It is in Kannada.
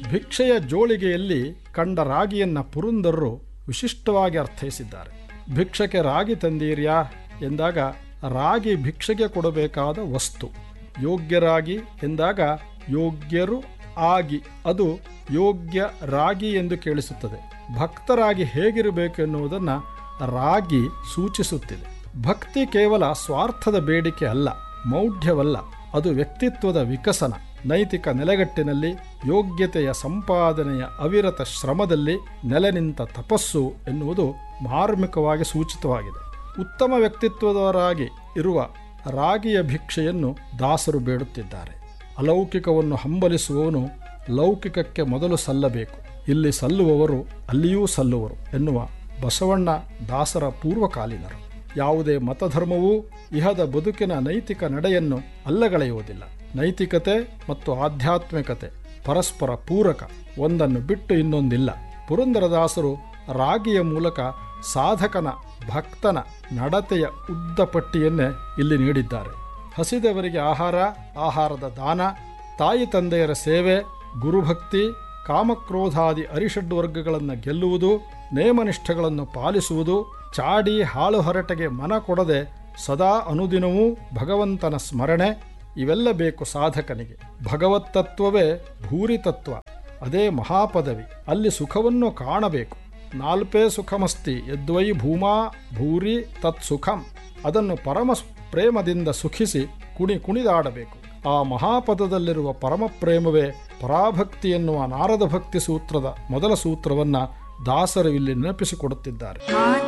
ಭಿಕ್ಷೆಯ ಜೋಳಿಗೆಯಲ್ಲಿ ಕಂಡ ರಾಗಿಯನ್ನ ಪುರಂದರರು ವಿಶಿಷ್ಟವಾಗಿ ಅರ್ಥೈಸಿದ್ದಾರೆ ಭಿಕ್ಷಕ್ಕೆ ರಾಗಿ ತಂದೀರ್ಯಾ ಎಂದಾಗ ರಾಗಿ ಭಿಕ್ಷೆಗೆ ಕೊಡಬೇಕಾದ ವಸ್ತು ಯೋಗ್ಯರಾಗಿ ಎಂದಾಗ ಯೋಗ್ಯರು ಆಗಿ ಅದು ಯೋಗ್ಯ ರಾಗಿ ಎಂದು ಕೇಳಿಸುತ್ತದೆ ಭಕ್ತರಾಗಿ ಹೇಗಿರಬೇಕು ಎನ್ನುವುದನ್ನು ರಾಗಿ ಸೂಚಿಸುತ್ತಿದೆ ಭಕ್ತಿ ಕೇವಲ ಸ್ವಾರ್ಥದ ಬೇಡಿಕೆ ಅಲ್ಲ ಮೌಢ್ಯವಲ್ಲ ಅದು ವ್ಯಕ್ತಿತ್ವದ ವಿಕಸನ ನೈತಿಕ ನೆಲೆಗಟ್ಟಿನಲ್ಲಿ ಯೋಗ್ಯತೆಯ ಸಂಪಾದನೆಯ ಅವಿರತ ಶ್ರಮದಲ್ಲಿ ನೆಲೆ ನಿಂತ ತಪಸ್ಸು ಎನ್ನುವುದು ಮಾರ್ಮಿಕವಾಗಿ ಸೂಚಿತವಾಗಿದೆ ಉತ್ತಮ ವ್ಯಕ್ತಿತ್ವದವರಾಗಿ ಇರುವ ರಾಗಿಯ ಭಿಕ್ಷೆಯನ್ನು ದಾಸರು ಬೇಡುತ್ತಿದ್ದಾರೆ ಅಲೌಕಿಕವನ್ನು ಹಂಬಲಿಸುವವನು ಲೌಕಿಕಕ್ಕೆ ಮೊದಲು ಸಲ್ಲಬೇಕು ಇಲ್ಲಿ ಸಲ್ಲುವವರು ಅಲ್ಲಿಯೂ ಸಲ್ಲುವರು ಎನ್ನುವ ಬಸವಣ್ಣ ದಾಸರ ಪೂರ್ವಕಾಲೀನರು ಯಾವುದೇ ಮತಧರ್ಮವೂ ಇಹದ ಬದುಕಿನ ನೈತಿಕ ನಡೆಯನ್ನು ಅಲ್ಲಗಳೆಯುವುದಿಲ್ಲ ನೈತಿಕತೆ ಮತ್ತು ಆಧ್ಯಾತ್ಮಿಕತೆ ಪರಸ್ಪರ ಪೂರಕ ಒಂದನ್ನು ಬಿಟ್ಟು ಇನ್ನೊಂದಿಲ್ಲ ಪುರಂದರದಾಸರು ರಾಗಿಯ ಮೂಲಕ ಸಾಧಕನ ಭಕ್ತನ ನಡತೆಯ ಉದ್ದ ಪಟ್ಟಿಯನ್ನೇ ಇಲ್ಲಿ ನೀಡಿದ್ದಾರೆ ಹಸಿದವರಿಗೆ ಆಹಾರ ಆಹಾರದ ದಾನ ತಾಯಿ ತಂದೆಯರ ಸೇವೆ ಗುರುಭಕ್ತಿ ಕಾಮಕ್ರೋಧಾದಿ ಅರಿಷಡ್ ವರ್ಗಗಳನ್ನು ಗೆಲ್ಲುವುದು ನೇಮನಿಷ್ಠಗಳನ್ನು ಪಾಲಿಸುವುದು ಚಾಡಿ ಹಾಳು ಹರಟೆಗೆ ಮನ ಕೊಡದೆ ಸದಾ ಅನುದಿನವೂ ಭಗವಂತನ ಸ್ಮರಣೆ ಇವೆಲ್ಲ ಬೇಕು ಸಾಧಕನಿಗೆ ಭಗವತ್ತತ್ವವೇ ಭೂರಿತತ್ವ ಅದೇ ಮಹಾಪದವಿ ಅಲ್ಲಿ ಸುಖವನ್ನು ಕಾಣಬೇಕು ನಾಲ್ಪೇ ಸುಖಮಸ್ತಿ ಯದ್ವೈ ಭೂಮಾ ಭೂರಿ ತತ್ ಸುಖಂ ಅದನ್ನು ಪರಮ ಪ್ರೇಮದಿಂದ ಸುಖಿಸಿ ಕುಣಿ ಕುಣಿದಾಡಬೇಕು ಆ ಮಹಾಪದದಲ್ಲಿರುವ ಪರಮ ಪ್ರೇಮವೇ ಪರಾಭಕ್ತಿ ಎನ್ನುವ ನಾರದ ಭಕ್ತಿ ಸೂತ್ರದ ಮೊದಲ ಸೂತ್ರವನ್ನ ದಾಸರು ಇಲ್ಲಿ ನೆನಪಿಸಿಕೊಡುತ್ತಿದ್ದಾರೆ